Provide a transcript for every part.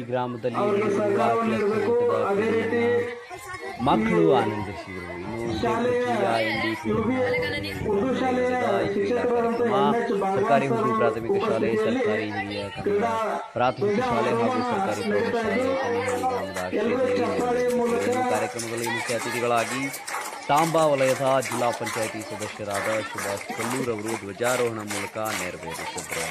ಗ್ರಾಮದಲ್ಲಿ ಅವ್ರಿಗೆ ನಡೆದಿರುವ ಸಹಕಾರವನ್ನು ನೀಡಬೇಕು ಕ್ಲಸ್ಟರ್ ಅದೇ ರೀತಿ ಮಟ್ಟದ ಮಕ್ಕಳು ಆನಂದಿಸಿದರು ಇನ್ನು ಇದೇ ಶಾಲೆಯ ಕೃತಿಯ ಎಂಡಿ ಯುಬಿ ಉರ್ದು ಶಾಲೆಯ ಶಿಕ್ಷಕರಾದಂಥ ಎಂ ಎಚ್ ಸರ್ಕಾರಿ ಭಾಗವತ್ ಉರ್ದು ಸರ್ ಪ್ರಾಥಮಿಕ ಶಾಲೆ ಉಪಸ್ಥಿತಿಯಲ್ಲಿ ಸರ್ಕಾರಿ ಹಿರಿಯ ಕನ್ನಡ ಕ್ರೀಡಾ ಪ್ರಾಥಮಿಕ ಶಾಲೆ ಹಾಗೂ ಧ್ವಜಾರೋಹಣ ಸರ್ಕಾರಿ ಪ್ರೌಢಶಾಲೆ ನಡೆಸ್ತಾ ಕನ್ನಿಹಳ್ಳಿ ಗ್ರಾಮದ ಇದ್ದು ಎಲ್ಲರೂ ಚಪ್ಪಾಳೆ ಮೂಲಕ ಆಶ್ರಯದಲ್ಲಿ ಕಾರ್ಯಕ್ರಮದಲ್ಲಿ ಮುಖ್ಯ ಅತಿಥಿಗಳಾಗಿ ತಾಂಬಾ ವಲಯದ ಜಿಲ್ಲಾ ಪಂಚಾಯಿತಿ ಸದಸ್ಯರಾದ ಸುಭಾಷ್ ಕಲ್ಲೂರ್ ಅವರು ಧ್ವಜಾರೋಹಣ ಮೂಲಕ ನೆರವೇರಿಸಿದರು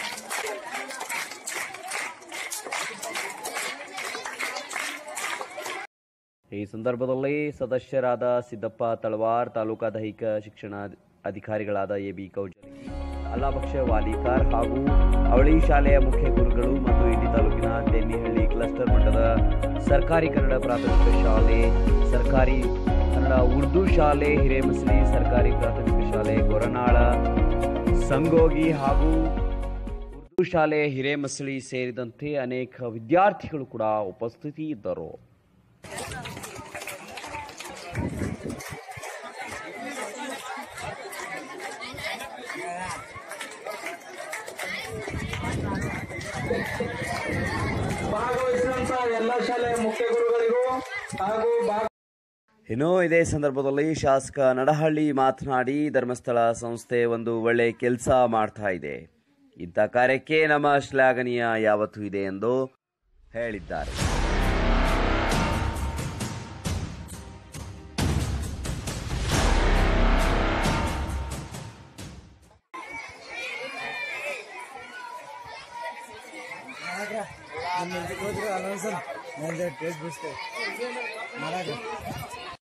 ಈ ಸಂದರ್ಭದಲ್ಲಿ ಸದಸ್ಯರಾದ ಸಿದ್ದಪ್ಪ ತಳವಾರ್ ತಾಲೂಕಾ ದೈಹಿಕ ಶಿಕ್ಷಣ ಅಧಿಕಾರಿಗಳಾದ ಎ ಬಿ ಕೌಜಲಗಿ ಅಲ್ಲಾಬಕ್ಷ ವಾಲಿಕಾರ್ ಹಾಗೂ ಅವಳಿ ಶಾಲೆಯ ಮುಖ್ಯ ಗುರುಗಳು ಮತ್ತು ಇಂಡಿ ತಾಲೂಕಿನ ತೆನ್ನಿಹಳ್ಳಿ ಕ್ಲಸ್ಟರ್ ಮಟ್ಟದ ಸರ್ಕಾರಿ ಕನ್ನಡ ಪ್ರಾಥಮಿಕ ಶಾಲೆ ಸರ್ಕಾರಿ ಕನ್ನಡ ಉರ್ದು ಶಾಲೆ ಹಿರೇಮಸಲಿ ಸರ್ಕಾರಿ ಪ್ರಾಥಮಿಕ ಶಾಲೆ ಗೊರನಾಳ ಸಂಗೋಗಿ ಹಾಗೂ ಉರ್ದು ಶಾಲೆ ಹಿರೇಮಸಳಿ ಸೇರಿದಂತೆ ಅನೇಕ ವಿದ್ಯಾರ್ಥಿಗಳು ಕೂಡ ಉಪಸ್ಥಿತಿ ಇದ್ದರು ಭಾಗವಹಿಸಿದಂತ ಎಲ್ಲ ಶಾಲೆಯ ಮುಖ್ಯ ಗುರುಗಳಿಗೂ ಹಾಗೂ ಭಾಗ ಇನ್ನು ಇದೇ ಸಂದರ್ಭದಲ್ಲಿ ಶಾಸಕ ನಡಹಳ್ಳಿ ಮಾತನಾಡಿ ಧರ್ಮಸ್ಥಳ ಸಂಸ್ಥೆ ಒಂದು ಒಳ್ಳೆ ಕೆಲಸ ಮಾಡ್ತಾ ಇದೆ ಇಂಥ ಕಾರ್ಯಕ್ಕೆ ನಮ್ಮ ಶ್ಲಾಘನೀಯ ಯಾವತ್ತೂ ಇದೆ ಎಂದು ಹೇಳಿದ್ದಾರೆ ನಿಮ್ಮ ಹೋದ್ರು ಅಲ್ಲ ಸರ್ ನಂದು ಟೇಸ್ಟ್ ಬಿಡಿಸ್ತೇವೆ ಮಾಡಾಕ